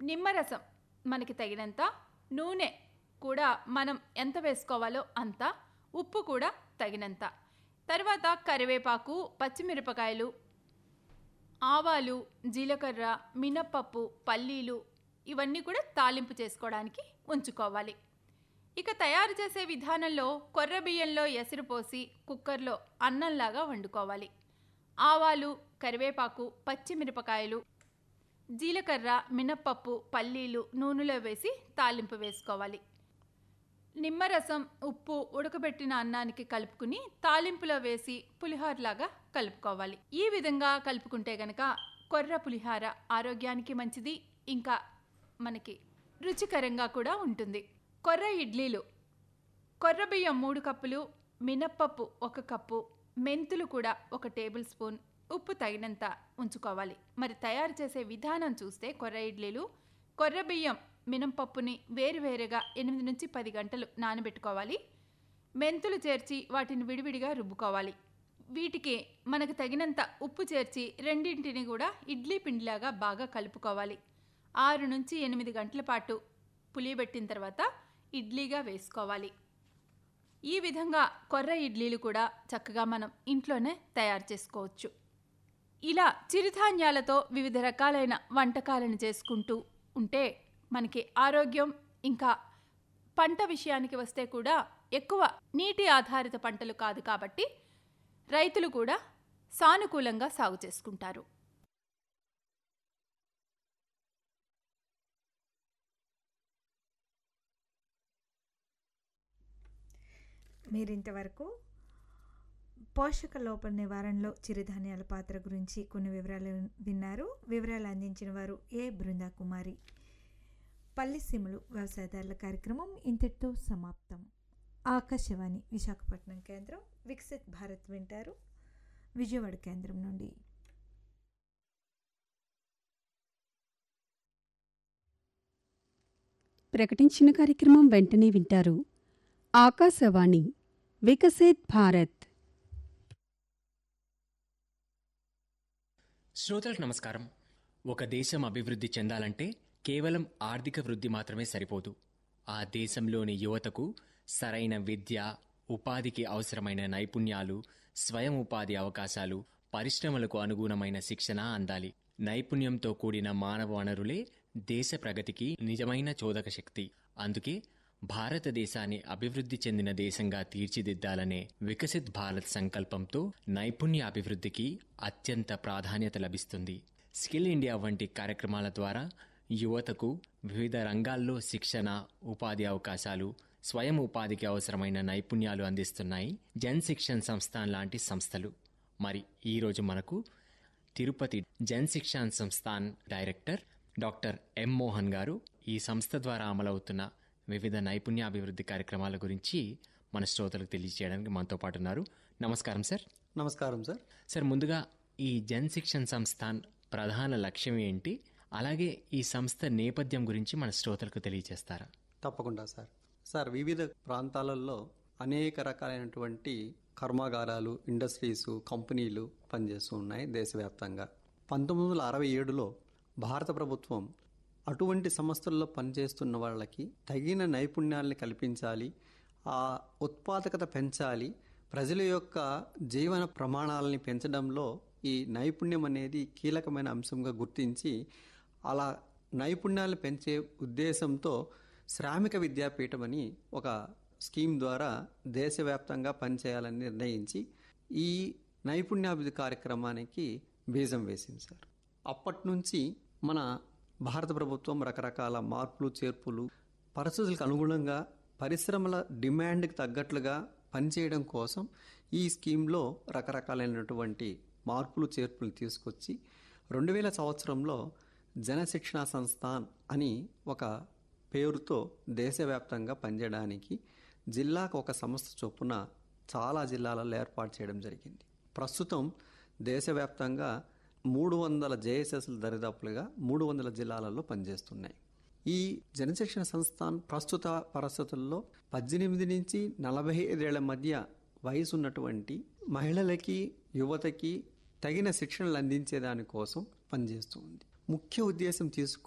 నిమ్మరసం మనకి తగినంత నూనె కూడా మనం ఎంత వేసుకోవాలో అంత ఉప్పు కూడా తగినంత తర్వాత కరివేపాకు పచ్చిమిరపకాయలు ఆవాలు జీలకర్ర మినప్పప్పు పల్లీలు ఇవన్నీ కూడా తాలింపు చేసుకోవడానికి ఉంచుకోవాలి ఇక తయారు చేసే విధానంలో కొర్ర బియ్యంలో ఎసురు పోసి కుక్కర్లో అన్నంలాగా వండుకోవాలి ఆవాలు కరివేపాకు పచ్చిమిరపకాయలు జీలకర్ర మినప్పప్పు పల్లీలు నూనెలో వేసి తాలింపు వేసుకోవాలి నిమ్మరసం ఉప్పు ఉడకబెట్టిన అన్నానికి కలుపుకుని తాలింపులో వేసి పులిహోరలాగా కలుపుకోవాలి ఈ విధంగా కలుపుకుంటే గనక కొర్ర పులిహార ఆరోగ్యానికి మంచిది ఇంకా మనకి రుచికరంగా కూడా ఉంటుంది కొర్ర ఇడ్లీలు కొర్ర బియ్యం మూడు కప్పులు మినప్పప్పు ఒక కప్పు మెంతులు కూడా ఒక టేబుల్ స్పూన్ ఉప్పు తగినంత ఉంచుకోవాలి మరి తయారు చేసే విధానం చూస్తే కొర్ర ఇడ్లీలు కొర్ర బియ్యం మినపప్పుని వేరువేరుగా ఎనిమిది నుంచి పది గంటలు నానబెట్టుకోవాలి మెంతులు చేర్చి వాటిని విడివిడిగా రుబ్బుకోవాలి వీటికి మనకు తగినంత ఉప్పు చేర్చి రెండింటిని కూడా ఇడ్లీ పిండిలాగా బాగా కలుపుకోవాలి ఆరు నుంచి ఎనిమిది గంటల పాటు పులియబెట్టిన తర్వాత ఇడ్లీగా వేసుకోవాలి ఈ విధంగా కొర్ర ఇడ్లీలు కూడా చక్కగా మనం ఇంట్లోనే తయారు చేసుకోవచ్చు ఇలా చిరుధాన్యాలతో వివిధ రకాలైన వంటకాలను చేసుకుంటూ ఉంటే మనకి ఆరోగ్యం ఇంకా పంట విషయానికి వస్తే కూడా ఎక్కువ నీటి ఆధారిత పంటలు కాదు కాబట్టి రైతులు కూడా సానుకూలంగా సాగు చేసుకుంటారు మీరింతవరకు పోషక లోపల నివారణలో చిరుధాన్యాల పాత్ర గురించి కొన్ని వివరాలు విన్నారు వివరాలు అందించిన వారు ఏ బృందా కుమారి పల్లిసీమలు వ్యవసాయదారుల కార్యక్రమం ఇంతటితో సమాప్తం ఆకాశవాణి విశాఖపట్నం కేంద్రం వికసిత్ భారత్ వింటారు విజయవాడ కేంద్రం నుండి ప్రకటించిన కార్యక్రమం వెంటనే వింటారు ఆకాశవాణి వికసిత్ భారత్ శ్రోతలకు నమస్కారం ఒక దేశం అభివృద్ధి చెందాలంటే కేవలం ఆర్థిక వృద్ధి మాత్రమే సరిపోదు ఆ దేశంలోని యువతకు సరైన విద్య ఉపాధికి అవసరమైన నైపుణ్యాలు స్వయం ఉపాధి అవకాశాలు పరిశ్రమలకు అనుగుణమైన శిక్షణ అందాలి నైపుణ్యంతో కూడిన మానవ వనరులే దేశ ప్రగతికి నిజమైన చోదక శక్తి అందుకే భారతదేశాన్ని అభివృద్ధి చెందిన దేశంగా తీర్చిదిద్దాలనే వికసిత్ భారత్ సంకల్పంతో నైపుణ్య అభివృద్ధికి అత్యంత ప్రాధాన్యత లభిస్తుంది స్కిల్ ఇండియా వంటి కార్యక్రమాల ద్వారా యువతకు వివిధ రంగాల్లో శిక్షణ ఉపాధి అవకాశాలు స్వయం ఉపాధికి అవసరమైన నైపుణ్యాలు అందిస్తున్నాయి జన్ శిక్షణ్ సంస్థాన్ లాంటి సంస్థలు మరి ఈరోజు మనకు Tirupati Jan Shikshan Sansthan director doctor M Mohan garu ఈ సంస్థ ద్వారా అమలవుతున్న వివిధ నైపుణ్యాభివృద్ధి కార్యక్రమాల గురించి మన శ్రోతలకు తెలియజేయడానికి మనతో పాటు ఉన్నారు నమస్కారం సార్ నమస్కారం సార్ సార్ ముందుగా ఈ జన్ శిక్షణ్ సంస్థాన్ ప్రధాన లక్ష్యం ఏంటి అలాగే ఈ సంస్థ నేపథ్యం గురించి మన శ్రోతలకు తెలియజేస్తారా తప్పకుండా సార్ సార్ వివిధ ప్రాంతాలలో అనేక రకాలైనటువంటి కర్మాగారాలు ఇండస్ట్రీస్ కంపెనీలు పనిచేస్తూ ఉన్నాయి దేశవ్యాప్తంగా పంతొమ్మిది వందల అరవై ఏడులో భారత ప్రభుత్వం అటువంటి సంస్థల్లో పనిచేస్తున్న వాళ్ళకి తగిన నైపుణ్యాల్ని కల్పించాలి ఆ ఉత్పాదకత పెంచాలి ప్రజల యొక్క జీవన ప్రమాణాలని పెంచడంలో ఈ నైపుణ్యం అనేది కీలకమైన అంశంగా గుర్తించి అలా నైపుణ్యాలు పెంచే ఉద్దేశంతో శ్రామిక విద్యాపీఠం అని ఒక స్కీమ్ ద్వారా దేశవ్యాప్తంగా పనిచేయాలని నిర్ణయించి ఈ నైపుణ్యాభివృద్ధి కార్యక్రమానికి బీజం వేసింది సార్ అప్పటి నుంచి మన భారత ప్రభుత్వం రకరకాల మార్పులు చేర్పులు పరిస్థితులకు అనుగుణంగా పరిశ్రమల డిమాండ్కి తగ్గట్లుగా పనిచేయడం కోసం ఈ స్కీమ్లో రకరకాలైనటువంటి మార్పులు చేర్పులు తీసుకొచ్చి రెండు వేల సంవత్సరంలో జనశిక్షణ సంస్థాన్ అని ఒక పేరుతో దేశవ్యాప్తంగా పనిచేయడానికి జిల్లాకు ఒక సంస్థ చొప్పున చాలా జిల్లాలలో ఏర్పాటు చేయడం జరిగింది ప్రస్తుతం దేశవ్యాప్తంగా మూడు వందల జేఎస్ఎస్ల దరిదాపులుగా మూడు వందల జిల్లాలలో పనిచేస్తున్నాయి ఈ జనశిక్షణ సంస్థాన్ ప్రస్తుత పరిస్థితుల్లో పద్దెనిమిది నుంచి నలభై ఐదేళ్ల మధ్య వయసు ఉన్నటువంటి మహిళలకి యువతకి తగిన శిక్షణలు అందించే దానికోసం పనిచేస్తుంది ముఖ్య ఉద్దేశం తీసుకు